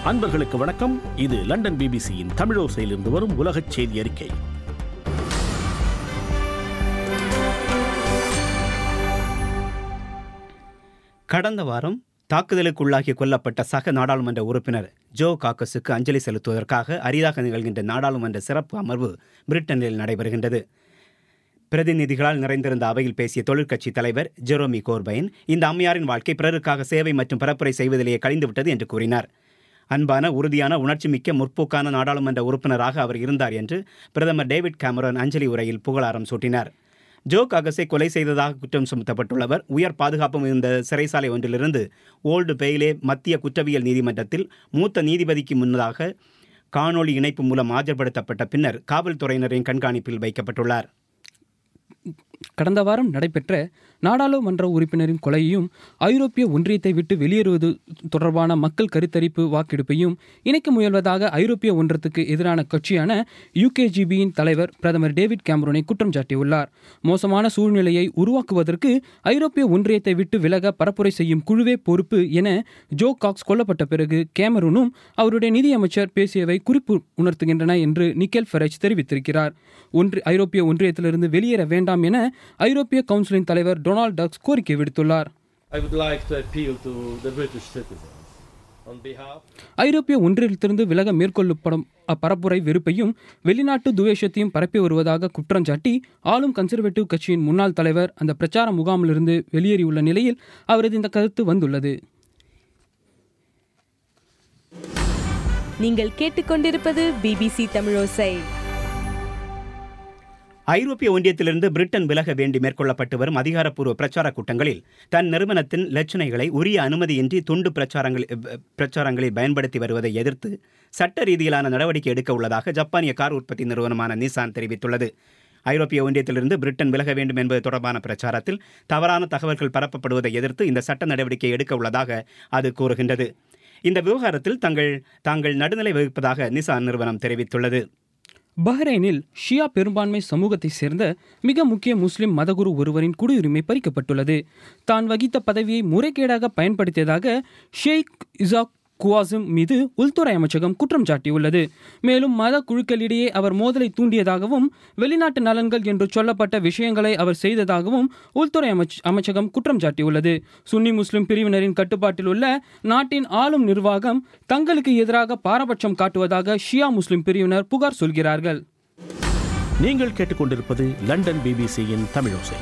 அன்பர்களுக்கு வணக்கம் இது லண்டன் பிபிசியின் தமிழோசையிலிருந்து வரும் உலகச் செய்தி அறிக்கை கடந்த வாரம் தாக்குதலுக்குள்ளாகி கொல்லப்பட்ட சக நாடாளுமன்ற உறுப்பினர் ஜோ காக்கஸுக்கு அஞ்சலி செலுத்துவதற்காக அரிதாக நிகழ்கின்ற நாடாளுமன்ற சிறப்பு அமர்வு பிரிட்டனில் நடைபெறுகின்றது பிரதிநிதிகளால் நிறைந்திருந்த அவையில் பேசிய தொழிற்கட்சி தலைவர் ஜெரோமி கோர்பைன் இந்த அம்மையாரின் வாழ்க்கை பிறருக்காக சேவை மற்றும் பரப்புரை செய்வதிலேயே கழிந்துவிட்டது என்று கூறினார் அன்பான உறுதியான உணர்ச்சிமிக்க முற்போக்கான நாடாளுமன்ற உறுப்பினராக அவர் இருந்தார் என்று பிரதமர் டேவிட் கேமரன் அஞ்சலி உரையில் புகழாரம் சூட்டினார் ஜோ காகஸை கொலை செய்ததாக குற்றம் சுமத்தப்பட்டுள்ளவர் உயர் பாதுகாப்பு மிகுந்த சிறைசாலை ஒன்றிலிருந்து ஓல்டு பெயிலே மத்திய குற்றவியல் நீதிமன்றத்தில் மூத்த நீதிபதிக்கு முன்னதாக காணொளி இணைப்பு மூலம் ஆஜர்படுத்தப்பட்ட பின்னர் காவல்துறையினரின் கண்காணிப்பில் வைக்கப்பட்டுள்ளார் கடந்த வாரம் நடைபெற்ற நாடாளுமன்ற உறுப்பினரின் கொலையையும் ஐரோப்பிய ஒன்றியத்தை விட்டு வெளியேறுவது தொடர்பான மக்கள் கருத்தரிப்பு வாக்கெடுப்பையும் இணைக்க முயல்வதாக ஐரோப்பிய ஒன்றத்துக்கு எதிரான கட்சியான யுகேஜிபியின் தலைவர் பிரதமர் டேவிட் கேமரோனை குற்றம் சாட்டியுள்ளார் மோசமான சூழ்நிலையை உருவாக்குவதற்கு ஐரோப்பிய ஒன்றியத்தை விட்டு விலக பரப்புரை செய்யும் குழுவே பொறுப்பு என ஜோ காக்ஸ் கொல்லப்பட்ட பிறகு கேமரூனும் அவருடைய நிதியமைச்சர் பேசியவை குறிப்பு உணர்த்துகின்றன என்று நிக்கேல் ஃபெரேஜ் தெரிவித்திருக்கிறார் ஒன்று ஐரோப்பிய ஒன்றியத்திலிருந்து வெளியேற வேண்டாம் என ஐரோப்பிய கவுன்சிலின் தலைவர் டொனால்ட் டக்ஸ் கோரிக்கை விடுத்துள்ளார் I would like to appeal to the British citizens on behalf ஐரோப்பிய ஒன்றியத்திலிருந்து விலக மேற்கொள்ளப்படும் அப்பரப்புரை வெறுப்பையும் வெளிநாட்டு துவேஷத்தையும் பரப்பி வருவதாக குற்றஞ்சாட்டி ஆளும் கன்சர்வேட்டிவ் கட்சியின் முன்னாள் தலைவர் அந்த பிரச்சார முகாமிலிருந்து வெளியேறியுள்ள நிலையில் அவரது இந்த கருத்து வந்துள்ளது நீங்கள் கேட்டுக்கொண்டிருப்பது பிபிசி தமிழோசை ஐரோப்பிய ஒன்றியத்திலிருந்து பிரிட்டன் விலக வேண்டி மேற்கொள்ளப்பட்டு வரும் அதிகாரப்பூர்வ பிரச்சார கூட்டங்களில் தன் நிறுவனத்தின் லட்சணைகளை உரிய அனுமதியின்றி துண்டு பிரச்சாரங்கள் பிரச்சாரங்களில் பயன்படுத்தி வருவதை எதிர்த்து சட்ட ரீதியிலான நடவடிக்கை எடுக்க உள்ளதாக ஜப்பானிய கார் உற்பத்தி நிறுவனமான நிசான் தெரிவித்துள்ளது ஐரோப்பிய ஒன்றியத்திலிருந்து பிரிட்டன் விலக வேண்டும் என்பது தொடர்பான பிரச்சாரத்தில் தவறான தகவல்கள் பரப்பப்படுவதை எதிர்த்து இந்த சட்ட நடவடிக்கை எடுக்க உள்ளதாக அது கூறுகின்றது இந்த விவகாரத்தில் தங்கள் தாங்கள் நடுநிலை வகிப்பதாக நிசான் நிறுவனம் தெரிவித்துள்ளது பஹ்ரைனில் ஷியா பெரும்பான்மை சமூகத்தைச் சேர்ந்த மிக முக்கிய முஸ்லிம் மதகுரு ஒருவரின் குடியுரிமை பறிக்கப்பட்டுள்ளது தான் வகித்த பதவியை முறைகேடாக பயன்படுத்தியதாக ஷேக் இசாக் குவாசிம் மீது உள்துறை அமைச்சகம் குற்றம் சாட்டியுள்ளது மேலும் மத குழுக்களிடையே அவர் மோதலை தூண்டியதாகவும் வெளிநாட்டு நலன்கள் என்று சொல்லப்பட்ட விஷயங்களை அவர் செய்ததாகவும் உள்துறை அமைச்ச அமைச்சகம் குற்றம் சாட்டியுள்ளது சுன்னி முஸ்லிம் பிரிவினரின் கட்டுப்பாட்டில் உள்ள நாட்டின் ஆளும் நிர்வாகம் தங்களுக்கு எதிராக பாரபட்சம் காட்டுவதாக ஷியா முஸ்லிம் பிரிவினர் புகார் சொல்கிறார்கள் நீங்கள் கேட்டுக்கொண்டிருப்பது லண்டன் பிபிசியின் தமிழோசை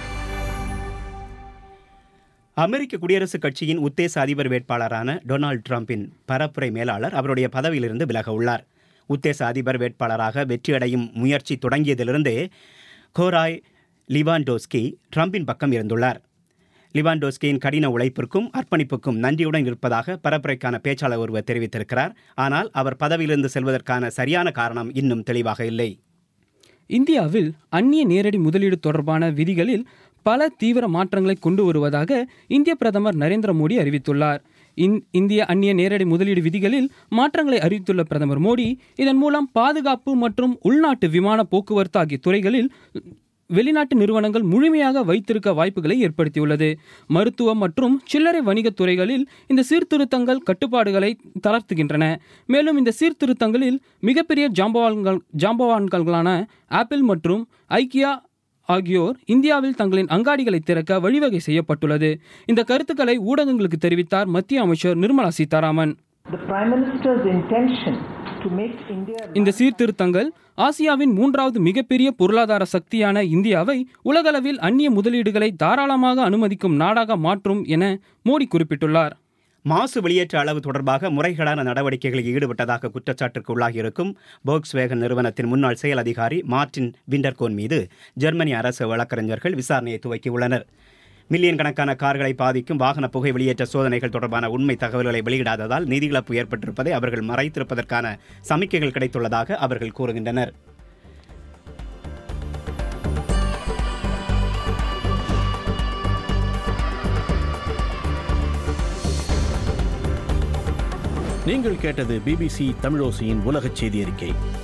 அமெரிக்க குடியரசுக் கட்சியின் உத்தேச அதிபர் வேட்பாளரான டொனால்ட் ட்ரம்பின் பரப்புரை மேலாளர் அவருடைய பதவியிலிருந்து விலக உள்ளார் உத்தேச அதிபர் வேட்பாளராக வெற்றியடையும் முயற்சி தொடங்கியதிலிருந்தே கோராய் லிவாண்டோஸ்கி ட்ரம்பின் பக்கம் இருந்துள்ளார் லிவாண்டோஸ்கியின் கடின உழைப்பிற்கும் அர்ப்பணிப்புக்கும் நன்றியுடன் இருப்பதாக பரப்புரைக்கான பேச்சாளர் ஒருவர் தெரிவித்திருக்கிறார் ஆனால் அவர் பதவியிலிருந்து செல்வதற்கான சரியான காரணம் இன்னும் தெளிவாக இல்லை இந்தியாவில் அந்நிய நேரடி முதலீடு தொடர்பான விதிகளில் பல தீவிர மாற்றங்களை கொண்டு வருவதாக இந்திய பிரதமர் நரேந்திர மோடி அறிவித்துள்ளார் இந் இந்திய அந்நிய நேரடி முதலீடு விதிகளில் மாற்றங்களை அறிவித்துள்ள பிரதமர் மோடி இதன் மூலம் பாதுகாப்பு மற்றும் உள்நாட்டு விமான போக்குவரத்து ஆகிய துறைகளில் வெளிநாட்டு நிறுவனங்கள் முழுமையாக வைத்திருக்க வாய்ப்புகளை ஏற்படுத்தியுள்ளது மருத்துவம் மற்றும் சில்லறை வணிகத் துறைகளில் இந்த சீர்திருத்தங்கள் கட்டுப்பாடுகளை தளர்த்துகின்றன மேலும் இந்த சீர்திருத்தங்களில் மிகப்பெரிய ஜாம்பவான்கள் ஜாம்பவான்களான ஆப்பிள் மற்றும் ஐக்கியா ஆகியோர் இந்தியாவில் தங்களின் அங்காடிகளை திறக்க வழிவகை செய்யப்பட்டுள்ளது இந்த கருத்துக்களை ஊடகங்களுக்கு தெரிவித்தார் மத்திய அமைச்சர் Nirmala Sitharaman The Prime Minister's intention to make India இந்த சீர்திருத்தங்கள் ஆசியாவின் மூன்றாவது மிகப்பெரிய பொருளாதார சக்தியான இந்தியாவை உலகளவில் அந்நிய முதலீடுகளை தாராளமாக அனுமதிக்கும் நாடாக மாற்றும் என மோடி குறிப்பிட்டுள்ளார் மாசு வெளியேற்ற அளவு தொடர்பாக முறைகேடான நடவடிக்கைகளில் ஈடுபட்டதாக குற்றச்சாட்டிற்கு உள்ளாகியிருக்கும் போக்ஸ் வேகன் நிறுவனத்தின் முன்னாள் செயல் அதிகாரி மார்டின் விண்டர்கோன் மீது ஜெர்மனி அரசு வழக்கறிஞர்கள் விசாரணையை துவக்கியுள்ளனர் மில்லியன் கணக்கான கார்களை பாதிக்கும் வாகன புகை வெளியேற்ற சோதனைகள் தொடர்பான உண்மை தகவல்களை வெளியிடாததால் நிதி இழப்பு ஏற்பட்டிருப்பதை அவர்கள் மறைத்திருப்பதற்கான சமிக்கைகள் கிடைத்துள்ளதாக அவர்கள் கூறுகின்றனர் நீங்கள் கேட்டது பிபிசி தமிழோசையின் உலகச் செய்தி அறிக்கை